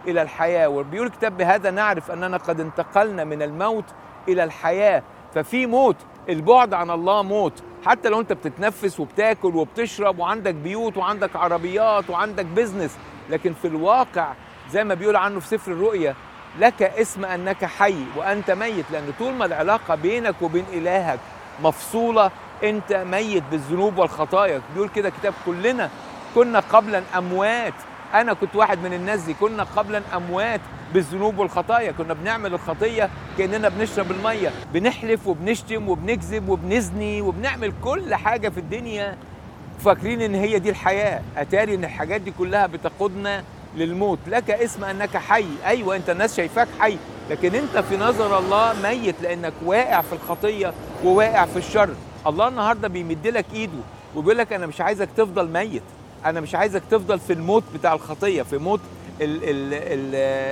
الى الحياه وبيقول الكتاب بهذا نعرف اننا قد انتقلنا من الموت الى الحياه ففي موت البعد عن الله موت حتى لو انت بتتنفس وبتاكل وبتشرب وعندك بيوت وعندك عربيات وعندك بيزنس لكن في الواقع زي ما بيقول عنه في سفر الرؤيا لك اسم انك حي وانت ميت لان طول ما العلاقه بينك وبين الهك مفصوله انت ميت بالذنوب والخطايا بيقول كده كتاب كلنا كنا قبلا اموات انا كنت واحد من الناس دي كنا قبلا اموات بالذنوب والخطايا كنا بنعمل الخطيه كاننا بنشرب الميه بنحلف وبنشتم وبنكذب وبنزني وبنعمل كل حاجه في الدنيا فاكرين ان هي دي الحياه اتاري ان الحاجات دي كلها بتقودنا للموت لك اسم انك حي ايوه انت الناس شايفاك حي لكن انت في نظر الله ميت لانك واقع في الخطيه وواقع في الشر الله النهارده بيمد لك ايده وبيقول لك انا مش عايزك تفضل ميت انا مش عايزك تفضل في الموت بتاع الخطيه في موت ال ال ال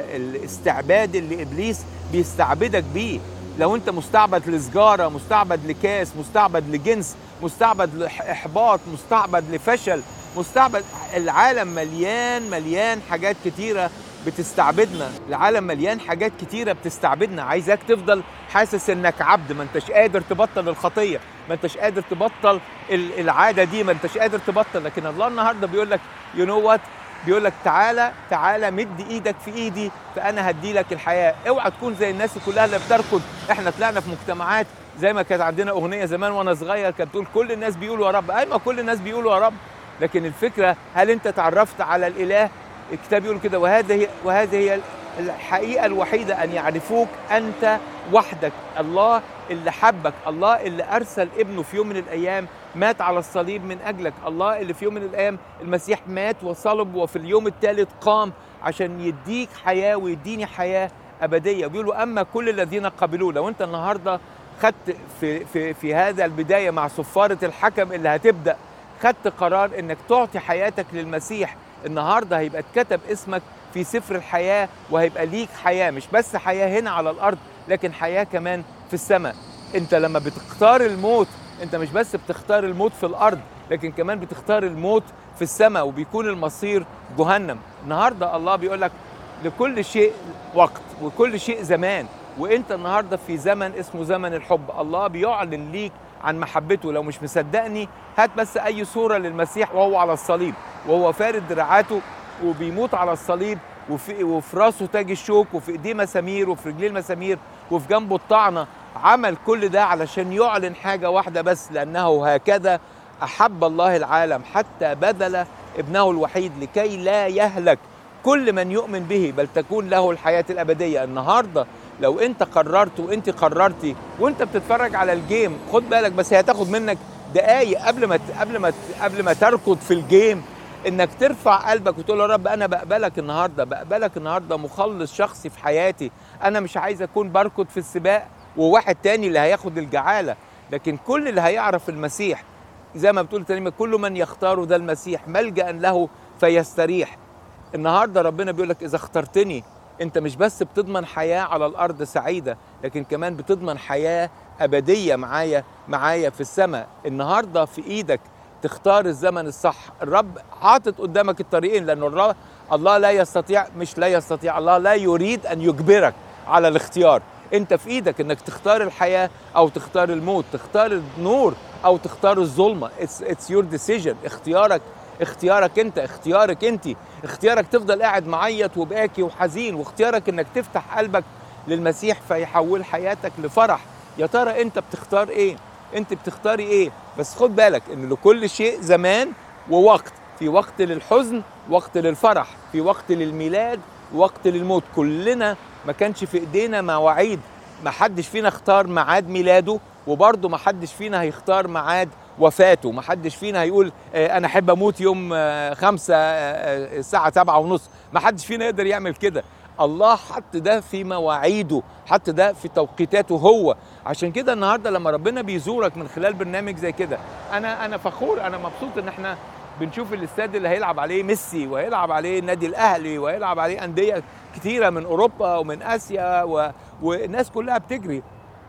الاستعباد اللي ابليس بيستعبدك بيه لو انت مستعبد لسجاره مستعبد لكاس مستعبد لجنس مستعبد لاحباط مستعبد لفشل مستعبد العالم مليان مليان حاجات كتيره بتستعبدنا العالم مليان حاجات كتيره بتستعبدنا عايزك تفضل حاسس انك عبد ما انتش قادر تبطل الخطيه ما انتش قادر تبطل العاده دي ما انتش قادر تبطل لكن الله النهارده بيقول لك يو نو وات بيقول لك تعالى تعالى مد ايدك في ايدي فانا هدي لك الحياه اوعى تكون زي الناس كلها اللي بتركض احنا طلعنا في مجتمعات زي ما كانت عندنا اغنيه زمان وانا صغير كانت تقول كل الناس بيقولوا يا رب ايوه كل الناس بيقولوا يا رب لكن الفكره هل انت تعرفت على الاله الكتاب يقول كده وهذه هي وهذه هي الحقيقه الوحيده ان يعرفوك انت وحدك الله اللي حبك الله اللي ارسل ابنه في يوم من الايام مات على الصليب من اجلك الله اللي في يوم من الايام المسيح مات وصلب وفي اليوم الثالث قام عشان يديك حياه ويديني حياه ابديه بيقولوا اما كل الذين قبلوه لو انت النهارده خدت في في في هذا البدايه مع صفاره الحكم اللي هتبدا خدت قرار انك تعطي حياتك للمسيح النهارده هيبقى اتكتب اسمك في سفر الحياه وهيبقى ليك حياه مش بس حياه هنا على الارض لكن حياه كمان في السماء انت لما بتختار الموت انت مش بس بتختار الموت في الارض لكن كمان بتختار الموت في السماء وبيكون المصير جهنم النهارده الله بيقول لك لكل شيء وقت وكل شيء زمان وانت النهارده في زمن اسمه زمن الحب الله بيعلن ليك عن محبته لو مش مصدقني هات بس اي صوره للمسيح وهو على الصليب وهو فارد دراعاته وبيموت على الصليب وفي, وفي راسه تاج الشوك وفي ايديه مسامير وفي رجليه المسامير وفي جنبه الطعنه عمل كل ده علشان يعلن حاجه واحده بس لانه هكذا احب الله العالم حتى بذل ابنه الوحيد لكي لا يهلك كل من يؤمن به بل تكون له الحياه الابديه النهارده لو انت قررت وانت قررتي وانت بتتفرج على الجيم خد بالك بس هي هتاخد منك دقايق قبل ما قبل ما قبل ما تركض في الجيم انك ترفع قلبك وتقول يا رب انا بقبلك النهارده بقبلك النهارده مخلص شخصي في حياتي انا مش عايز اكون بركض في السباق وواحد تاني اللي هياخد الجعاله لكن كل اللي هيعرف المسيح زي ما بتقول تاني كل من يختاره ده المسيح ملجا له فيستريح النهارده ربنا بيقول لك اذا اخترتني انت مش بس بتضمن حياه على الارض سعيده لكن كمان بتضمن حياه ابديه معايا معايا في السماء النهارده في ايدك تختار الزمن الصح الرب حاطط قدامك الطريقين لانه الرب الله لا يستطيع مش لا يستطيع الله لا يريد ان يجبرك على الاختيار انت في ايدك انك تختار الحياه او تختار الموت تختار النور او تختار الظلمه اتس يور ديسيجن اختيارك اختيارك انت اختيارك انت اختيارك تفضل قاعد معيط وباكي وحزين واختيارك انك تفتح قلبك للمسيح فيحول حياتك لفرح يا ترى انت بتختار ايه انت بتختاري ايه بس خد بالك ان لكل شيء زمان ووقت في وقت للحزن وقت للفرح في وقت للميلاد وقت للموت كلنا ما كانش في ايدينا مواعيد ما حدش فينا اختار ميعاد ميلاده وبرضه ما حدش فينا هيختار ميعاد وفاته ما حدش فينا هيقول اه انا احب اموت يوم اه خمسة اه الساعة سبعة ونص ما حدش فينا يقدر يعمل كده الله حط ده في مواعيده حط ده في توقيتاته هو عشان كده النهارده لما ربنا بيزورك من خلال برنامج زي كده انا انا فخور انا مبسوط ان احنا بنشوف الاستاد اللي هيلعب عليه ميسي وهيلعب عليه النادي الاهلي وهيلعب عليه انديه كتيره من اوروبا ومن اسيا و... والناس كلها بتجري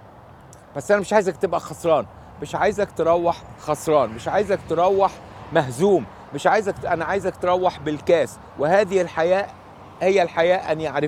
بس انا مش عايزك تبقى خسران مش عايزك تروح خسران مش عايزك تروح مهزوم مش عايزك انا عايزك تروح بالكاس وهذه الحياه هي الحياه ان يعرف